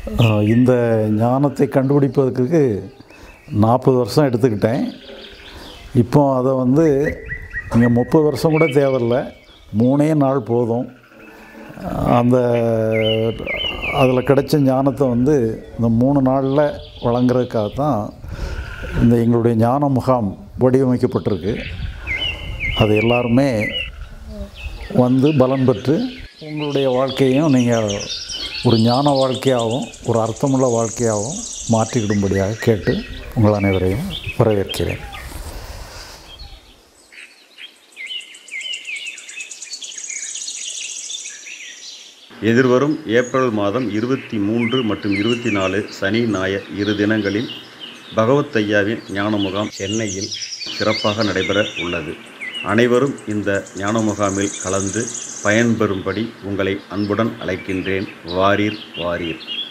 அஹ், இந்த ஞானத்தை கண்டுபிடிப்பதற்கு நாற்பது வருஷம் எடுத்துக்கிட்டேன் இப்போ அதை வந்து இங்கே முப்பது வருஷம் கூட தேவையில்லை மூணே நாள் போதும் அந்த அதில் கிடைச்ச ஞானத்தை வந்து இந்த மூணு நாளில் வழங்குறதுக்காக தான் இந்த எங்களுடைய ஞான முகாம் வடிவமைக்கப்பட்டிருக்கு அது எல்லாருமே வந்து பலன் பெற்று உங்களுடைய வாழ்க்கையும் நீங்கள் ஒரு ஞான வாழ்க்கையாகவும் ஒரு அர்த்தமுள்ள வாழ்க்கையாகவும் மாற்றிக்கிடும்படியாக கேட்டு உங்கள் அனைவரையும் வரவேற்கிறேன் எதிர்வரும் ஏப்ரல் மாதம் இருபத்தி மூன்று மற்றும் இருபத்தி நாலு சனி ஞாயிறு இரு தினங்களில் பகவத் ஐயாவின் ஞான முகாம் சென்னையில் சிறப்பாக நடைபெற உள்ளது அனைவரும் இந்த ஞான முகாமில் கலந்து பயன்பெறும்படி உங்களை அன்புடன் அழைக்கின்றேன் வாரீர் வாரீர்